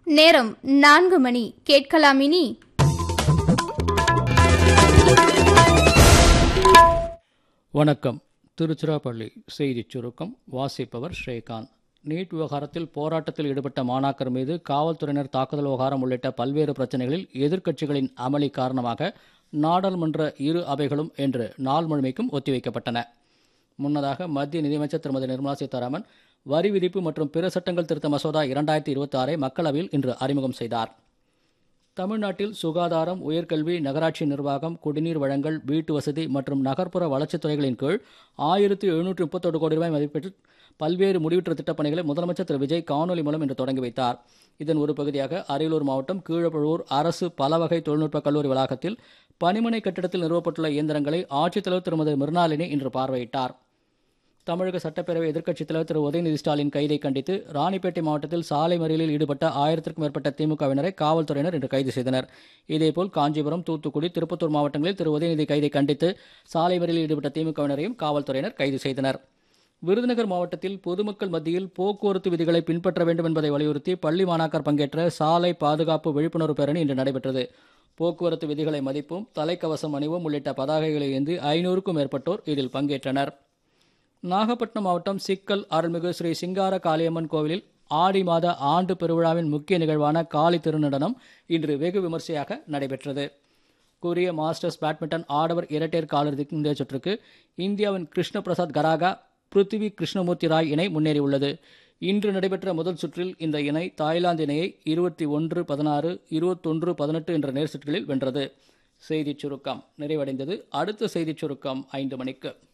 நேரம் நான்கு மணி கேட்கலாம் இனி வணக்கம் திருச்சிராப்பள்ளி செய்திச் சுருக்கம் வாசிப்பவர் ஸ்ரீகாந்த் நீட் விவகாரத்தில் போராட்டத்தில் ஈடுபட்ட மாணாக்கர் மீது காவல்துறையினர் தாக்குதல் விவகாரம் உள்ளிட்ட பல்வேறு பிரச்சனைகளில் எதிர்க்கட்சிகளின் அமளி காரணமாக நாடாளுமன்ற இரு அவைகளும் இன்று நாள் முழுமைக்கும் ஒத்திவைக்கப்பட்டன முன்னதாக மத்திய நிதியமைச்சர் திருமதி நிர்மலா சீதாராமன் வரி விதிப்பு மற்றும் பிற சட்டங்கள் திருத்த மசோதா இரண்டாயிரத்தி இருபத்தி ஆறை மக்களவையில் இன்று அறிமுகம் செய்தார் தமிழ்நாட்டில் சுகாதாரம் உயர்கல்வி நகராட்சி நிர்வாகம் குடிநீர் வழங்கல் வீட்டு வசதி மற்றும் நகர்ப்புற வளர்ச்சித் துறைகளின் கீழ் ஆயிரத்தி எழுநூற்றி முப்பத்தொரு கோடி ரூபாய் மதிப்பீட்டில் பல்வேறு முடிவுற்ற திட்டப் பணிகளை முதலமைச்சர் திரு விஜய் காணொலி மூலம் இன்று தொடங்கி வைத்தார் இதன் ஒரு பகுதியாக அரியலூர் மாவட்டம் கீழப்பழுவூர் அரசு பலவகை தொழில்நுட்ப கல்லூரி வளாகத்தில் பணிமனை கட்டிடத்தில் நிறுவப்பட்டுள்ள இயந்திரங்களை ஆட்சித்தலைவர் திருமதி மிர்னாலினி இன்று பார்வையிட்டார் தமிழக சட்டப்பேரவை எதிர்க்கட்சித் தலைவர் திரு உதயநிதி ஸ்டாலின் கைதை கண்டித்து ராணிப்பேட்டை மாவட்டத்தில் சாலை மறியலில் ஈடுபட்ட ஆயிரத்திற்கும் மேற்பட்ட திமுகவினரை காவல்துறையினர் இன்று கைது செய்தனர் இதேபோல் காஞ்சிபுரம் தூத்துக்குடி திருப்பத்தூர் மாவட்டங்களில் திரு உதயநிதி கைதை கண்டித்து சாலை மறியலில் ஈடுபட்ட திமுகவினரையும் காவல்துறையினர் கைது செய்தனர் விருதுநகர் மாவட்டத்தில் பொதுமக்கள் மத்தியில் போக்குவரத்து விதிகளை பின்பற்ற வேண்டும் என்பதை வலியுறுத்தி பள்ளி மாணாக்கர் பங்கேற்ற சாலை பாதுகாப்பு விழிப்புணர்வு பேரணி இன்று நடைபெற்றது போக்குவரத்து விதிகளை மதிப்பும் தலைக்கவசம் அணிவும் உள்ளிட்ட பதாகைகளை ஏந்தி ஐநூறுக்கும் மேற்பட்டோர் இதில் பங்கேற்றனர் நாகப்பட்டினம் மாவட்டம் சிக்கல் அருள்மிகு ஸ்ரீ சிங்கார காளியம்மன் கோவிலில் ஆடி மாத ஆண்டு பெருவிழாவின் முக்கிய நிகழ்வான காளி திருநடனம் இன்று வெகு விமர்சையாக நடைபெற்றது கொரிய மாஸ்டர்ஸ் பேட்மிண்டன் ஆடவர் இரட்டையர் காலிறுதிக்கு முந்தைய சுற்றுக்கு இந்தியாவின் கிருஷ்ண பிரசாத் கராகா பிருத்திவி கிருஷ்ணமூர்த்தி ராய் இணை முன்னேறியுள்ளது இன்று நடைபெற்ற முதல் சுற்றில் இந்த இணை தாய்லாந்து இணையை இருபத்தி ஒன்று பதினாறு இருபத்தொன்று பதினெட்டு என்ற நேர் சுற்றுகளில் வென்றது செய்திச் சுருக்கம் நிறைவடைந்தது அடுத்த செய்திச் சுருக்கம் ஐந்து மணிக்கு